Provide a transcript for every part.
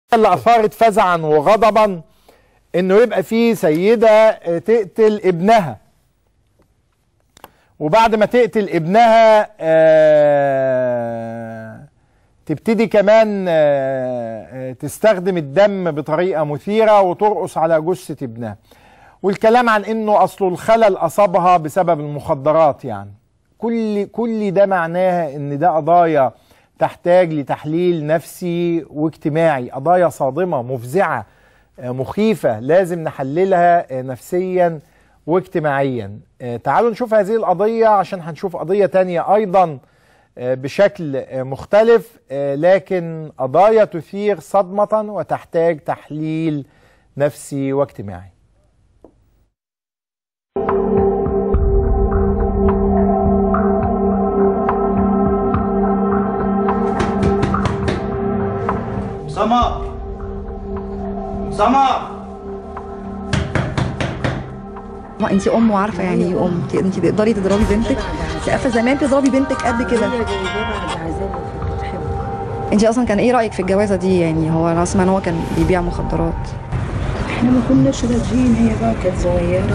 اللي اثارت فزعا وغضبا انه يبقى في سيده تقتل ابنها وبعد ما تقتل ابنها آه تبتدي كمان آه تستخدم الدم بطريقه مثيره وترقص على جثه ابنها والكلام عن انه اصله الخلل اصابها بسبب المخدرات يعني كل كل ده معناها ان ده قضايا تحتاج لتحليل نفسي واجتماعي قضايا صادمة مفزعة مخيفة لازم نحللها نفسيا واجتماعيا تعالوا نشوف هذه القضية عشان هنشوف قضية تانية أيضا بشكل مختلف لكن قضايا تثير صدمة وتحتاج تحليل نفسي واجتماعي سما سما ما انت ام وعارفه يعني ايه ام انت انت تقدري تضربي بنتك انت عارفه زمان تضربي بنتك قد كده انت اصلا كان ايه رايك في الجوازه دي يعني هو انا اسمع ان هو كان بيبيع مخدرات احنا ما كناش راضيين هي بقى كانت صغيره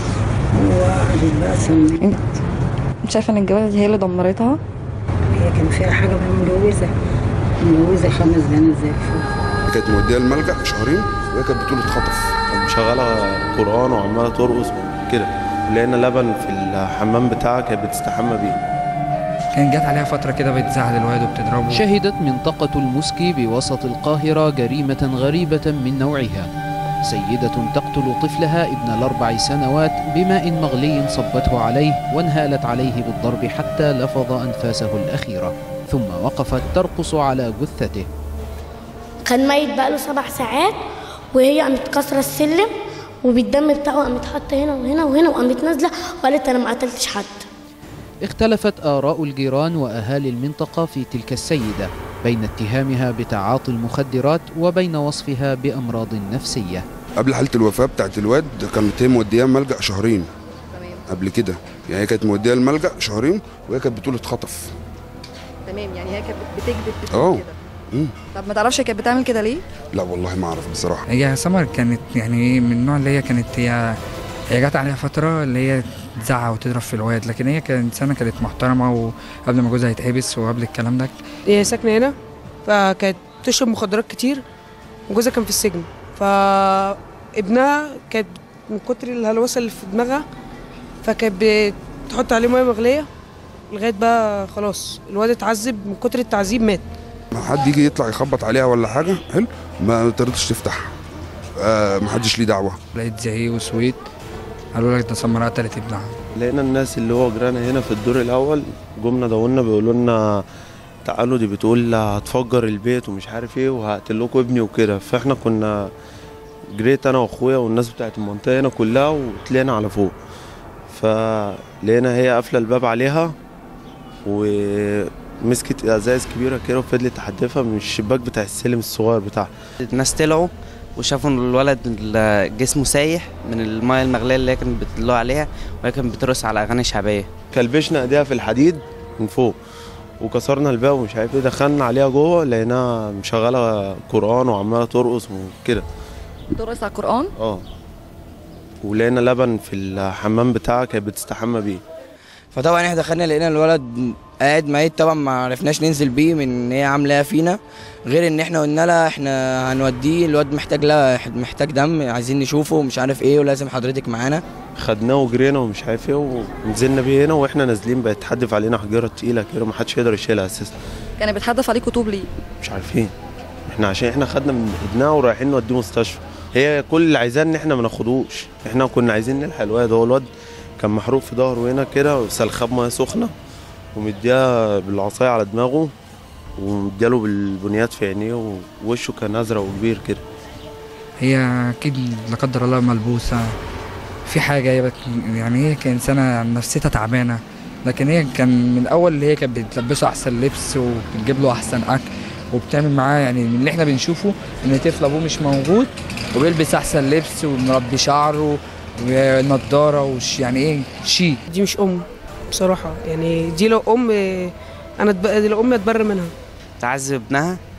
وقعدت بقى سنة انت شايفه ان الجوازه دي هي اللي دمرتها هي كان فيها حاجه بقى متجوزه متجوزه خمس بنات زي الفل كانت موديه الملجأ شهرين وهي كانت بتقول اتخطف كانت مشغله قران وعماله ترقص كده لقينا لبن في الحمام بتاعها كانت بتستحمى بيه كان جات عليها فترة كده بتزعل الواد وبتضربه شهدت منطقة المسكي بوسط القاهرة جريمة غريبة من نوعها سيدة تقتل طفلها ابن الأربع سنوات بماء مغلي صبته عليه وانهالت عليه بالضرب حتى لفظ أنفاسه الأخيرة ثم وقفت ترقص على جثته كان ميت بقاله سبع ساعات وهي قامت كسرة السلم وبالدم بتاعه قامت حاطة هنا وهنا وهنا وقامت نازلة وقالت أنا ما قتلتش حد اختلفت آراء الجيران وأهالي المنطقة في تلك السيدة بين اتهامها بتعاطي المخدرات وبين وصفها بأمراض نفسية قبل حاله الوفاه بتاعت الواد كانت هي موديه ملجأ شهرين قبل كده يعني هي كانت موديه الملجأ شهرين وهي كانت بتقول اتخطف تمام يعني هي كانت بتكذب اه مم. طب ما تعرفش كانت بتعمل كده ليه لا والله ما اعرف بصراحه هي سمر كانت يعني من النوع اللي هي كانت هي هي جات عليها فترة اللي هي تزعق وتضرب في الواد لكن هي كانت إنسانة كانت محترمة وقبل ما جوزها يتحبس وقبل الكلام ده هي ساكنه هنا فكانت بتشرب مخدرات كتير وجوزها كان في السجن فابنها كانت من كتر الهلوسه اللي في دماغها فكانت بتحط عليه ميه مغليه لغايه بقى خلاص الواد اتعذب من كتر التعذيب مات ما حد يجي يطلع يخبط عليها ولا حاجه حلو ما ترضيش تفتح آه ما حدش ليه دعوه لقيت زهيق وسويت قالوا لك ده سمر قتلت ابنها لقينا الناس اللي هو جيراننا هنا في الدور الاول جم ندولنا بيقولوا لنا تعالوا دي بتقول هتفجر البيت ومش عارف ايه وهقتل لكم ابني وكده فاحنا كنا جريت انا واخويا والناس بتاعت المنطقه هنا كلها وطلعنا على فوق فلقينا هي قافله الباب عليها ومسكت ازاز كبيره كده وفضلت تحدفها من الشباك بتاع السلم الصغير بتاعها الناس طلعوا وشافوا ان الولد ال- جسمه سايح من المايه المغليه اللي هي كانت بتطلع عليها وهي كانت بترقص على اغاني شعبيه كلبشنا ايديها في الحديد من فوق وكسرنا الباب ومش عارف ايه دخلنا عليها جوه لقيناها مشغله قران وعماله ترقص وكده ترقص على القران اه ولقينا لبن في الحمام بتاعها كانت بتستحمى بيه فطبعا احنا دخلنا لقينا الولد قاعد ميت طبعا ما عرفناش ننزل بيه من ان هي عامله فينا غير ان احنا قلنا لها احنا هنوديه الواد محتاج لا محتاج دم عايزين نشوفه ومش عارف ايه ولازم حضرتك معانا خدناه وجرينا ومش عارف ايه ونزلنا بيه هنا واحنا نازلين بقت تحدف علينا حجره تقيله كده محدش يقدر يشيلها اساسا كانت بتحدف عليكوا طوب ليه مش عارفين احنا عشان احنا خدنا من ابنها ورايحين نوديه مستشفى هي كل اللي عايزاه ان احنا ما ناخدوش احنا كنا عايزين نلحق الواد هو الواد كان محروق في ظهره هنا كده وسلخاب ميه سخنه ومديها بالعصايه على دماغه ومدياله بالبنيات في عينيه ووشه كان ازرق وكبير كده هي أكيد لا قدر الله ملبوسة في حاجة هي بت... يعني هي كإنسانة نفسيتها تعبانة لكن هي كان من الأول اللي هي كانت بتلبسه أحسن لبس وبتجيب له أحسن أكل وبتعمل معاه يعني من اللي احنا بنشوفه إن طفل أبوه مش موجود وبيلبس أحسن لبس ومربي شعره ونضارة وش يعني إيه شيك دي مش ام بصراحه يعني دي لو ام انا أتب... دي لو امي اتبرر منها تعذب ابنها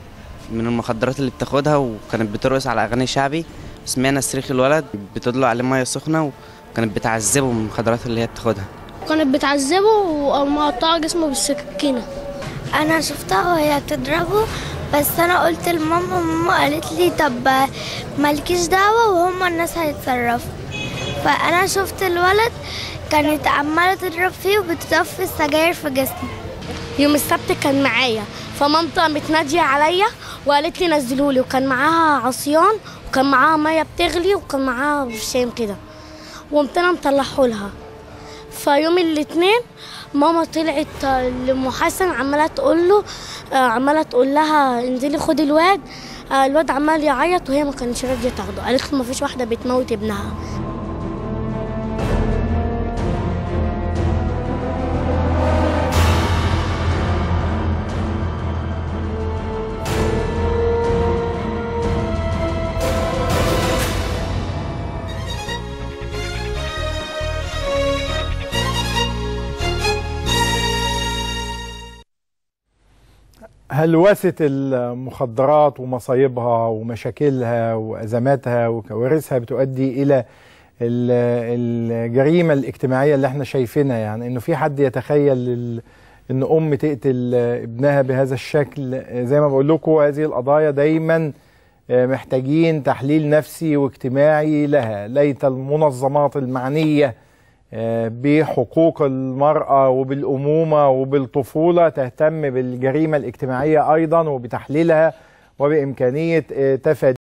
من المخدرات اللي بتاخدها وكانت بترقص على اغاني شعبي سمعنا صريخ الولد بتدلق عليه ميه سخنه وكانت بتعذبه من المخدرات اللي هي بتاخدها كانت بتعذبه ومقطعه جسمه بالسكينه انا شفتها وهي بتضربه بس انا قلت لماما ماما قالت لي طب مالكيش دعوه وهم الناس هيتصرفوا فانا شفت الولد كانت عماله تضرب فيه وبتطفي السجاير في جسمه يوم السبت كان معايا فمامته قامت ناديه عليا وقالت لي نزلولي وكان معاها عصيان وكان معاها ميه بتغلي وكان معاها برشام كده وقمت انا مطلعه لها فيوم الاثنين ماما طلعت لام حسن عماله تقول له آه، عماله تقول لها انزلي خدي الواد آه، الواد عمال يعيط وهي ما كانتش راضيه تاخده قالت له ما فيش واحده بتموت ابنها هلوسة المخدرات ومصايبها ومشاكلها وأزماتها وكوارثها بتؤدي إلى ال- الجريمة الاجتماعية اللي احنا شايفينها يعني إنه في حد يتخيل ال- إن أم تقتل ابنها بهذا الشكل زي ما بقول لكم هذه القضايا دايما محتاجين تحليل نفسي واجتماعي لها ليت المنظمات المعنيه بحقوق المرأة وبالأمومة وبالطفولة تهتم بالجريمة الاجتماعية أيضا وبتحليلها وبإمكانية تفاديها